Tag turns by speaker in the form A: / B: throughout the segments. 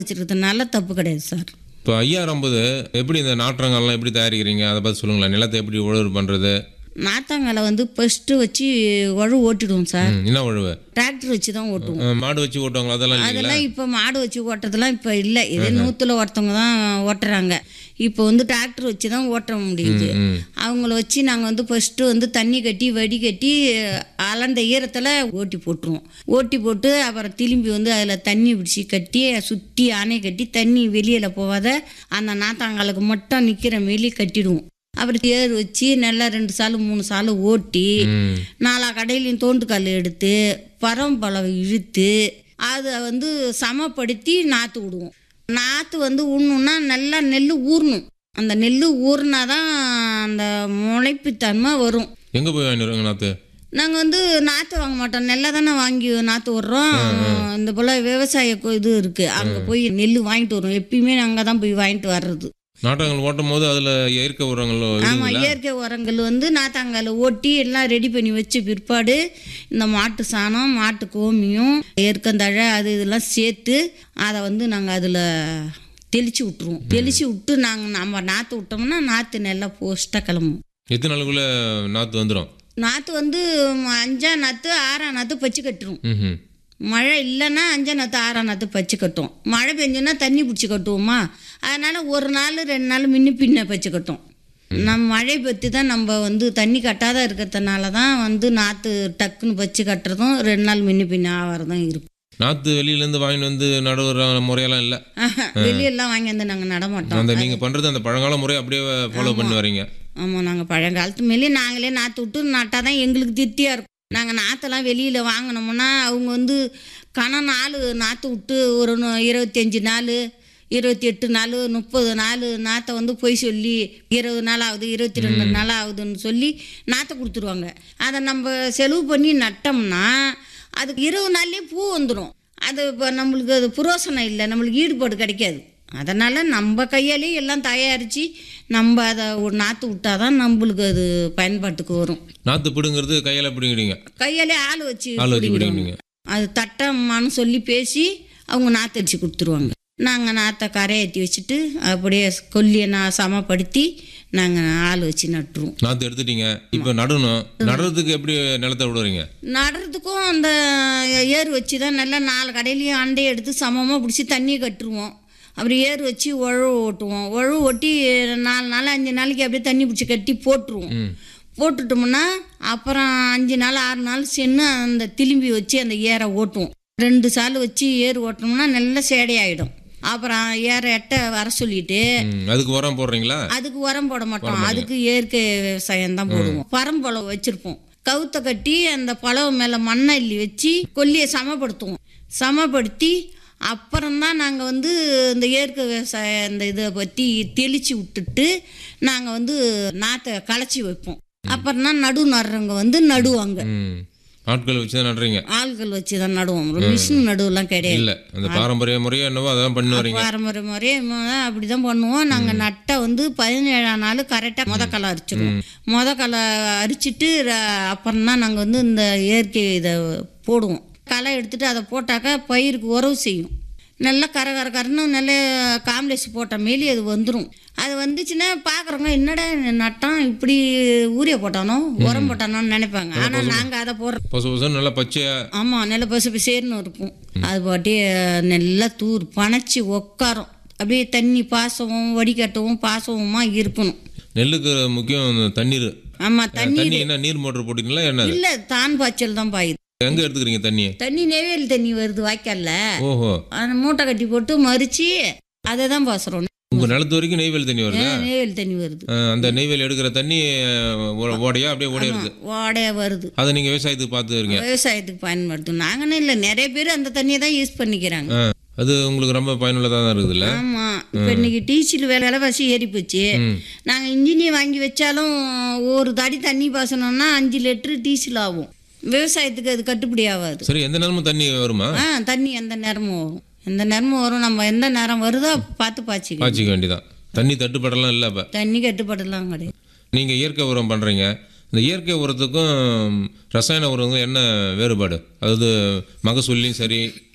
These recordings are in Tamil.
A: வச்சிருக்கிறதுனால தப்பு கிடையாது சார்
B: இப்போ ஐயாயிரம் ஐம்பது எப்படி இந்த நாற்றங்கள்லாம் எப்படி தயாரிக்கிறீங்க அதை பற்றி சொல்லுங்களேன் நிலத்தை எப்படி உழவு பண்ணுறது
A: நாத்தாங்காலை வந்து ஃபஸ்ட்டு வச்சு உழவு ஓட்டிடுவோம் சார்
B: என்ன உழவு
A: டிராக்டர் வச்சு தான் ஓட்டுவோம்
B: அஹ் மாடு வச்சு ஓட்டுவாங்களா அதெல்லாம் இல்லைங்களா
A: அதெல்லாம் இப்போ மாடு வச்சு ஓட்டுறதுலாம் இப்போ இல்லை இதே நூற்றுல ஒருத்தவங்க தான் ஓட்டுறாங்க இப்போ வந்து டிராக்டர் வச்சு தான் ஓட்ட முடியுது
B: ம்
A: அவங்கள வச்சு நாங்கள் வந்து ஃபஸ்ட்டு வந்து தண்ணி கட்டி வடி கட்டி அலந்த ஈரத்தில் ஓட்டி போட்டுருவோம் ஓட்டி போட்டு அப்புறம் திரும்பி வந்து அதில் தண்ணி பிடிச்சி கட்டி சுற்றி அணை கட்டி தண்ணி வெளியில் போகாத அந்த நாத்தாங்காலுக்கு மட்டும் நிற்கிற மாரி கட்டிடுவோம் அப்புறம் ஏர் வச்சு நல்லா ரெண்டு சாலு மூணு சாலு ஓட்டி
B: ம்
A: நாலா கடையிலையும் தோண்டுக்கல் எடுத்து பரம்பழம் இழுத்து அதை வந்து சமப்படுத்தி நாற்று விடுவோம் நாற்று வந்து உண்ணுன்னா நல்லா நெல் ஊறணும் அந்த நெல் ஊறினா தான் அந்த முளைப்புத்தன்மை வரும்
B: எங்கே போய் வாங்கிடுவாங்க நாற்று
A: நாங்கள் வந்து நாற்று வாங்க மாட்டோம் நெல்லை தானே வாங்கி நாற்று விட்றோம் இந்த போல் விவசாய கொ- இது இருக்குது அங்கே போய் நெல் வாங்கிட்டு வரோம் எப்பயுமே அங்கே தான் போய் வாங்கிட்டு வர்றது
B: நாட்டங்கள் ஓட்டும் போது அதில் இயற்கை உரங்கள்
A: ஆமாம்
B: இருக்குங்களா
A: இயற்கை உரங்கள் வந்து நாத்தாங்கால ஓட்டி எல்லாம் ரெடி பண்ணி வச்ச பிற்பாடு இந்த மாட்டு சாணம் மாட்டு கோமியம் எருக்கந்தழை அது இதெல்லாம் சேர்த்து அதை வந்து நாங்கள் அதில் தெளித்து விட்ருவோம் தெளித்து விட்டு நாங்கள் நம்ம நாற்று விட்டோம்னா நாற்று நல்லா போஸ்ட்டாக கிளம்பும்
B: எத்தனை நாளுக்குள்ளே நாற்று வந்துடும்
A: நாற்று வந்து அஞ்சா நாற்று ஆறாம் நாற்று பச்சு கட்டுரும்
B: ம்
A: மழை இல்லைன்னா அஞ்சா நாற்று ஆறாம் நாற்று பச்சு கட்டும் மழை பெஞ்சுன்னா தண்ணி பிடிச்சி கட்டுவோமா அதனால் ஒரு நாள் ரெண்டு நாள் முன்ன பின்ன பச்சு கட்டும் நம்ம மழை பற்றி தான் நம்ம வந்து தண்ணி கட்டாத இருக்கிறதுனால தான் வந்து நாற்று டக்குன்னு பச்சு கட்டுறதும் ரெண்டு நாள் முன்ன பின்ன ஆகிறதும் இருக்கும்
B: நாற்று வெளியிலேருந்து வாங்கிட்டு வந்து நடுவுற முறையெல்லாம் இல்லை
A: ஆஹா, வெளியெல்லாம் வாங்கி வந்து நாங்கள் நடமாட்டோம்
B: அந்த நீங்கள் பண்ணுறது அந்த பழங்கால முறையை அப்படியே ஃபாலோ பண்ணி வரீங்க
A: ஆமாம் நாங்கள் பழங்காலத்து மேலே நாங்களே நாற்று விட்டு நட்டால் தான் எங்களுக்கு திருப்தியாக இருக்கும் நாங்கள் நாற்றெல்லாம் வெளியில் வாங்கினோம்னா அவங்க வந்து கண நாள் நாற்று விட்டு ஒரு நு- இருபத்தஞ்சி நாள் இருபத்தி எட்டு நாள் முப்பது நாள் நாற்றை வந்து பொய் சொல்லி இருபது நாள் ஆகுது இருபத்தி ரெண்டு நாள் ஆகுதுன்னு சொல்லி நாற்றை கொடுத்துருவாங்க அதை நம்ம செலவு பண்ணி நட்டோம்னா அதுக்கு இருபது நாள்லேயே பூ வந்துடும் அது இப்போ நம்மளுக்கு அது புரோசனம் இல்லை நம்மளுக்கு ஈடுபாடு கிடைக்காது அதனால் நம்ம கையாலேயே எல்லாம் தயாரித்து நம்ம அதை ஒரு நாற்று விட்டாதான் நம்மளுக்கு அது பயன்பாட்டுக்கு வரும்
B: நாற்று பிடுங்கிறது கையால் பிடுங்கிடுங்க
A: கையாலே ஆள் வச்சு
B: ஆள் வச்சு
A: பிடிங்கிடுவாங்க.
B: பிடிங்கிடுங்க
A: அது தட்டம்மான்னு சொல்லி பேசி அவங்க நாற்று அடிச்சு கொடுத்துருவாங்க நாங்கள் நாற்றை கரையேற்றி வச்சுட்டு அப்படியே கொல்லியை நான் சமப்படுத்தி நாங்கள் ஆள் வச்சு நட்டுருவோம்
B: நாற்று எடுத்துட்டீங்க இப்போ நடணும் நடுறதுக்கு எப்படி நிலத்தை விடுறீங்க
A: நடுறதுக்கும் அந்த ஏர் வச்சு தான் நல்லா நாலு கடையிலையும் அண்டையை எடுத்து சமமாக பிடிச்சி தண்ணியை கட்டுருவோம் அப்புறம் ஏர் வச்சு உழவு ஓட்டுவோம் உழவு ஓட்டி நாலு நாள் அஞ்சு நாளைக்கு அப்படியே தண்ணி பிடிச்சி கட்டி போட்டுருவோம்
B: ம்
A: போட்டுட்டோம்னா அப்புறம் அஞ்சு நாள் ஆறு நாள் சென்று அந்த திரும்பி வச்சு அந்த ஏரை ஓட்டுவோம் ரெண்டு சால் வச்சு ஏர் ஓட்டினோம்னா நல்ல சேடையாயிடும் அப்புறம் ஏரை எட்ட வர சொல்லிட்டு
B: ம், அதுக்கு உரம் போடுறீங்களா
A: அதுக்கு உரம் போட மாட்டோம் அதுக்கு இயற்கை விவசாயம் தான் போடுவோம் பரம்பழம் வச்சிருப்போம் கவுத்த கட்டி அந்த பழம் மேலே மண்ணை அள்ளி வச்சு கொல்லியை சமப்படுத்துவோம் சமப்படுத்தி அப்புறம்தான் நாங்கள் வந்து இந்த இயற்கை விவசாயம் இந்த இதை பற்றி தெளித்து விட்டுட்டு நாங்கள் வந்து நாற்றை களைச்சி வைப்போம் அப்புறம் தான் நடு நடுறவங்க வந்து நடுவாங்க
B: ம் ஆட்கள் வச்சு தான் நடுறீங்க
A: ஆள்கள் வச்சு தான் நடுவோம் மிஷின் நடுவெல்லாம் கிடையாது
B: இல்லை அந்த பாரம்பரிய முறையோ என்னவோ அதெல்லாம் பண்ணி வரீங்க
A: பாரம்பரிய முறையே அப்படி தான் பண்ணுவோம் நாங்கள் நட்டை வந்து பதினேழாம் நாள் கரெக்டாக முத களை அரிச்சிடுவோம் முத களை அரிச்சிட்டு ர- அப்புறம் தான் நாங்கள் வந்து இந்த இயற்கை இதை போடுவோம் களை எடுத்துட்டு அதை போட்டாக்கா பயிருக்கு உறவு செய்யும் நல்லா கர கர கரன்னு நல்ல காம்ப்ளெக்ஸ் போட்ட மாரி அது வந்துடும் அது வந்துச்சுன்னா பார்க்குறவங்க என்னடா நட்டான் இப்படி ஊரிய போட்டானோ உரம் போட்டானோன்னு நினைப்பாங்க ஆனால் நாங்கள் அதை போடுறோம்
B: பொசு பொசுன்னு நல்லா பச்சையா
A: ஆமாம் நல்ல பசு பசேர்னு இருக்கும் அது பாட்டி நல்லா தூர் பனைச்சி உக்காரும் அப்படியே தண்ணி பாசமும் வடிகட்டவும் பாசமுமா இருக்கணும்
B: நெல்லுக்கு முக்கியம் இந்த தண்ணீர்
A: ஆமாம் தண்ணி
B: தண்ணி என்ன நீர் மோட்டர் போட்டீங்களா என்னது
A: இல்லை தான் பாய்ச்சல் தான் பாயுது
B: எங்க எடுத்துக்கிறீங்க தண்ணி
A: தண்ணி நெவேல் தண்ணி வருது வாய்க்கால்ல
B: ஓஹோ
A: அந்த மூட்டை கட்டி போட்டு மறிச்சு அதை தான் பாசுறோம்
B: உங்க நிலத்து வரைக்கும் நெய்வேலி தண்ணி வருதா
A: நெவேல் தண்ணி வருது
B: அஹ், அந்த நெய்வேலி எடுக்கிற தண்ணி அஹ், ஓ- ஓடையா அப்படியே ஓடிடுது
A: வாடையாக வருது
B: அதை நீங்க விவசாயத்துக்கு பார்த்துக்கிறீங்க
A: விவசாயத்துக்கு பயன்படுத்தும் நாங்கன்னு இல்லை நிறைய பேர் அந்த தண்ணியை தான் யூஸ் பண்ணிக்கிறாங்க
B: அஹ், அது உங்களுக்கு ரொம்ப பயனுள்ளதாக தான் இருக்குதுல்ல
A: ஆமாம் இப்போ இன்னைக்கு டீச்சில் விலைவாசி ஏறி போச்சு
B: ம்
A: நாங்கள் இன்ஜினியர் வாங்கி வச்சாலும் ஒரு தடி தண்ணி பாசனம்னா அஞ்சு லிட்டரு டீசல் ஆகும் விவசாயத்துக்கு அது கட்டுப்படி ஆகாது
B: சரி எந்த நேரமும் தண்ணி வருமா
A: ஆ தண்ணி எந்த நேரமும் வரும் எந்த நேரமும் வரும் நம்ம எந்த நேரம் வருதோ பார்த்து பாய்ச்சிக்கலாம்
B: பாய்ச்சிக்க வேண்டியதான் தண்ணி தட்டுப்பாடெல்லாம் இல்லை அப்போ
A: தண்ணி கட்டுப்பாடுலாம் கிடையாது
B: நீங்கள் இயற்கை உரம் பண்ணுறீங்க இந்த இயற்கை உரத்துக்கும் ரசாயன உரத்துக்கும் என்ன வேறுபாடு அதாவது மகசூல்லையும் சரி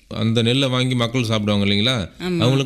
B: அந்த நெல்லை வாங்கி மக்கள் சாப்பிடுவாங்க இல்லைங்களா
A: ஆமா.
B: அவங்களுக்கு